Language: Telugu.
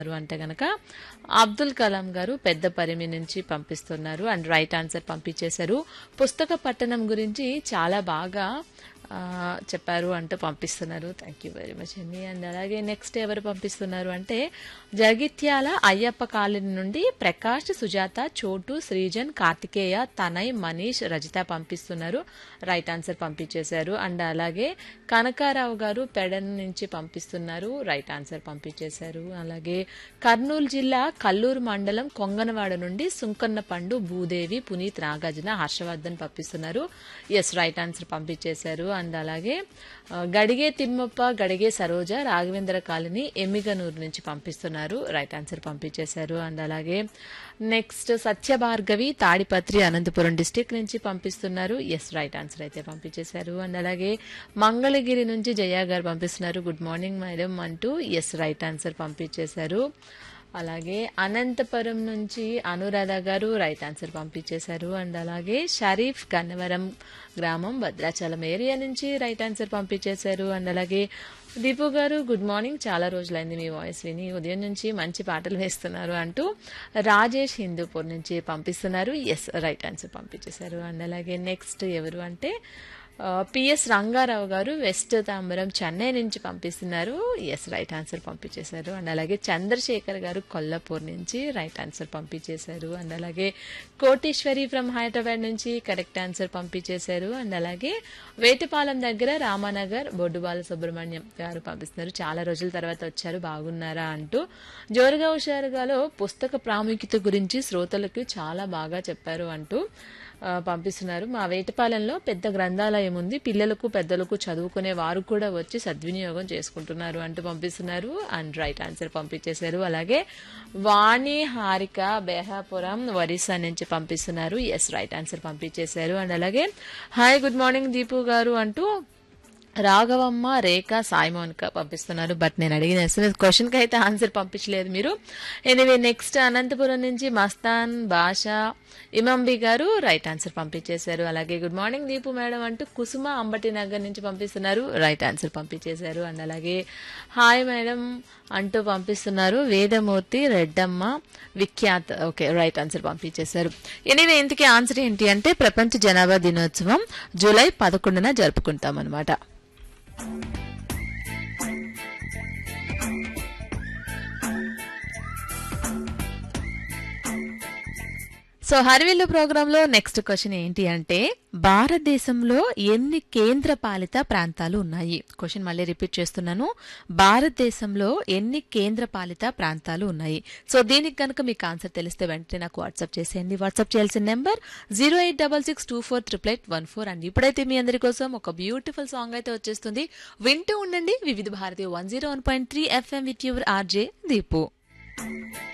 ఎవరు అంటే గనక అబ్దుల్ కలాం గారు పెద్ద పరిమి నుంచి పంపిస్తున్నారు అండ్ రైట్ ఆన్సర్ పంపించేశారు పుస్తక పట్టణం గురించి చాలా బాగా ఆ, చెప్పారు అంటూ పంపిస్తున్నారు థ్యాంక్ యూ వెరీ మచ్ అండి అండ్ అలాగే నెక్స్ట్ ఎవరు పంపిస్తున్నారు అంటే జగిత్యాల అయ్యప్ప కాలనీ నుండి ప్రకాష్ సుజాత చోటు శ్రీజన్ కార్తికేయ తనయ్ మనీష్ రజిత పంపిస్తున్నారు రైట్ ఆన్సర్ పంపించేశారు అండ్ అలాగే కనకారావు గారు పెడన్ నుంచి పంపిస్తున్నారు రైట్ ఆన్సర్ పంపించేశారు అలాగే కర్నూలు జిల్లా కల్లూరు మండలం కొంగనవాడ నుండి సుంకన్న పండు భూదేవి పునీత్ నాగార్జున హర్షవర్ధన్ పంపిస్తున్నారు ఎస్ రైట్ ఆన్సర్ పంపించేశారు అండ్ అలాగే ఆ, గడిగే తిమ్మప్ప గడిగే సరోజ రాఘవేంద్ర కాలనీ ఎమ్మిగనూరు నుంచి పంపిస్తున్నారు రైట్ ఆన్సర్ పంపించేశారు అండ్ అలాగే నెక్స్ట్ సత్యభార్గవి తాడిపత్రి అనంతపురం డిస్టిక్ నుంచి పంపిస్తున్నారు ఎస్ రైట్ ఆన్సర్ అయితే పంపించేశారు అండ్ అలాగే మంగళగిరి నుంచి జయ గారు పంపిస్తున్నారు గుడ్ మార్నింగ్ మేడం అంటూ ఎస్ రైట్ ఆన్సర్ పంపించేశారు అలాగే అనంతపురం నుంచి అనురాధ గారు రైట్ ఆన్సర్ పంపించేశారు అండ్ అలాగే షరీఫ్ గన్నవరం గ్రామం భద్రాచలం ఏరియా నుంచి రైట్ ఆన్సర్ పంపించేశారు అండ్ అలాగే దీపు గారు గుడ్ మార్నింగ్ చాలా రోజులైంది మీ వాయిస్ విని ఉదయం నుంచి మంచి పాటలు వేస్తున్నారు అంటూ రాజేష్ హిందూపూర్ నుంచి పంపిస్తున్నారు ఎస్ రైట్ ఆన్సర్ పంపించేశారు అండ్ అలాగే నెక్స్ట్ ఎవరు అంటే పిఎస్ రంగారావు గారు వెస్ట్ తాంబరం చెన్నై నుంచి పంపిస్తున్నారు ఎస్ రైట్ ఆన్సర్ పంపించేశారు అండ్ అలాగే చంద్రశేఖర్ గారు కొల్లాపూర్ నుంచి రైట్ ఆన్సర్ పంపించేశారు అండ్ అలాగే కోటేశ్వరి ఫ్రమ్ హైదరాబాద్ నుంచి కరెక్ట్ ఆన్సర్ పంపించేశారు అండ్ అలాగే వేటిపాలెం దగ్గర రామానగర్ బొడ్డుబాల సుబ్రహ్మణ్యం గారు పంపిస్తున్నారు చాలా రోజుల తర్వాత వచ్చారు బాగున్నారా అంటూ జోరుగా హుషారుగాలో పుస్తక ప్రాముఖ్యత గురించి శ్రోతలకు చాలా బాగా చెప్పారు అంటూ ఆ, పంపిస్తున్నారు మా వేటపాలెంలో పెద్ద గ్రంథాలయం ఉంది పిల్లలకు పెద్దలకు చదువుకునే వారు కూడా వచ్చి సద్వినియోగం చేసుకుంటున్నారు అంటూ పంపిస్తున్నారు అండ్ రైట్ ఆన్సర్ పంపించేశారు అలాగే వాణి హారిక బేహాపురం ఒరిస్సా నుంచి పంపిస్తున్నారు ఎస్ రైట్ ఆన్సర్ పంపించేశారు అండ్ అలాగే హాయ్ గుడ్ మార్నింగ్ దీపు గారు అంటూ రాఘవమ్మ రేఖ సాయిమోనిక పంపిస్తున్నారు బట్ నేను అడిగిన ఎస్ఎంఎస్ క్వశ్చన్కి అయితే ఆన్సర్ పంపించలేదు మీరు ఎనివే నెక్స్ట్ అనంతపురం నుంచి మస్తాన్ భాష ఇమంబి గారు రైట్ ఆన్సర్ పంపించేశారు అలాగే గుడ్ మార్నింగ్ దీపు మేడం అంటూ కుసుమ అంబటి నగర్ నుంచి పంపిస్తున్నారు రైట్ ఆన్సర్ పంపించేశారు అండ్ అలాగే హాయ్ మేడం అంటూ పంపిస్తున్నారు Vedamurthy Reddamma Vikhyath okay right answer పంపించేశారు ఎనివే ఇంతకీ ఆన్సర్ ఏంటి అంటే ప్రపంచ జనాభా దినోత్సవం జూలై పదకొండున జరుపుకుంటాం అనమాట సో హరివిల్లు ప్రోగ్రాంలో నెక్స్ట్ క్వశ్చన్ ఏంటి అంటే భారతదేశంలో ఎన్ని కేంద్ర పాలిత ప్రాంతాలు ఉన్నాయి క్వశ్చన్ మళ్ళీ రిపీట్ చేస్తున్నాను భారతదేశంలో ఎన్ని కేంద్ర పాలిత ప్రాంతాలు ఉన్నాయి సో దీనికి కనుక మీకు ఆన్సర్ తెలిస్తే వెంటనే నాకు వాట్సాప్ చేసేయండి వాట్సాప్ చేయాల్సిన number zero eight double six two four triple eight one four and ఇప్పుడైతే మీ అందరి కోసం ఒక బ్యూటిఫుల్ సాంగ్ అయితే వచ్చేస్తుంది వింటూ ఉండండి Vividh Bharati one zero one point three F M with your R J Deepu